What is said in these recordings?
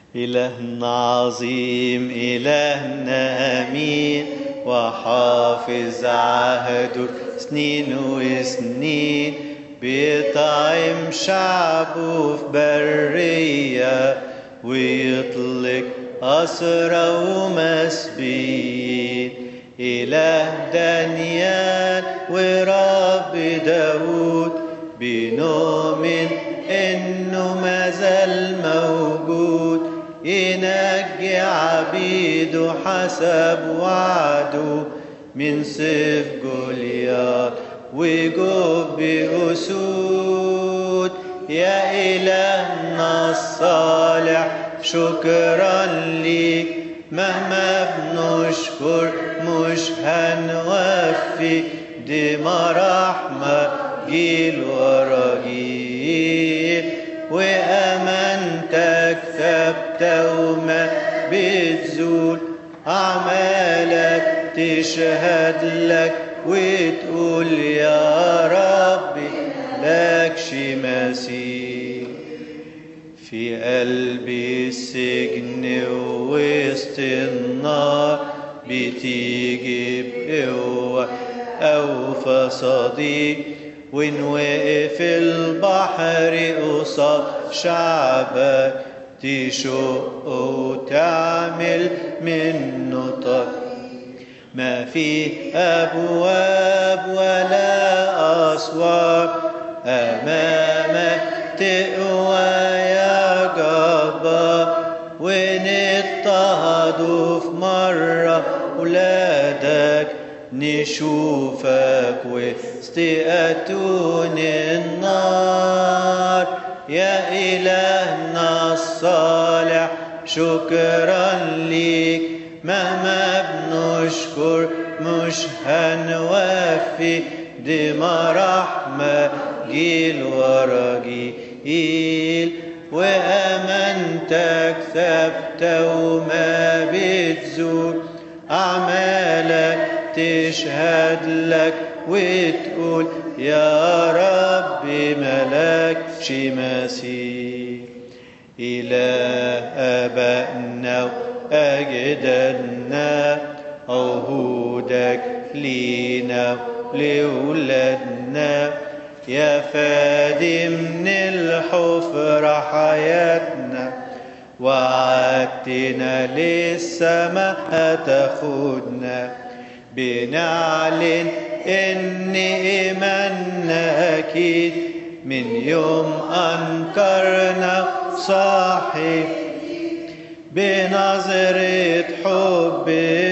إلهنا عظيم إلهنا أمين وحافظ عهده سنين وسنين بيطعم شعبه في برية ويطلق أسرى ومسبيين إله دانيال ورب داود بنؤمن إنه ما زال موجود ينجي عبيده حسب وعده من سيف جوليات وجب أسود يا إلهنا الصالح شكرا ليك مهما بنشكر مش هنوفي دي رحمة جيل ورا جيل وأمانتك ثابتة وما بتزول أعمالك تشهد لك وتقول يا ربي لكش مثيل في قلبي السجن ووسط النار بتيجي بقوة أوفى صديق وإن وقف البحر قصاد شعبك تشق وتعمل منه طريق ما فيه أبواب ولا أسوار أمامك تقوى يا جبار ونضطهدوا في مرة ولادك نشوفك وسط أتون النار يا إلهنا الصالح شكرا ليك مهما بنشكر مش هنوفي دمى رحمة جيل ورا جيل وأمانتك ثابتة وما بتزول أعمالك تشهد لك وتقول يا رب ملكش مثيل إله آبائنا وأجدادنا عهودك لينا لولادنا يا فادي من الحفرة حياتنا وعدتنا للسماء هتاخدنا بنعلن إن إيماننا أكيد من يوم أنكرنا صاحب بنظرة حب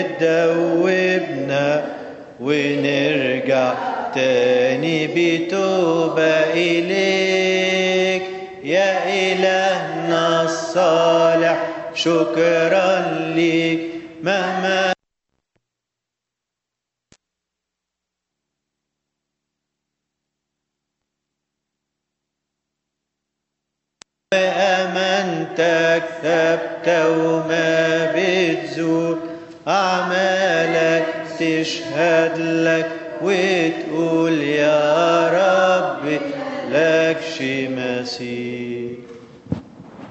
تدوبنا ونرجع تاني بتوبة إليك يا إلهنا الصالح شكرا ليك مهما أمانتك ثابتة وما بتزول أعمالك تشهد لك وتقول يا رب لكش مثيل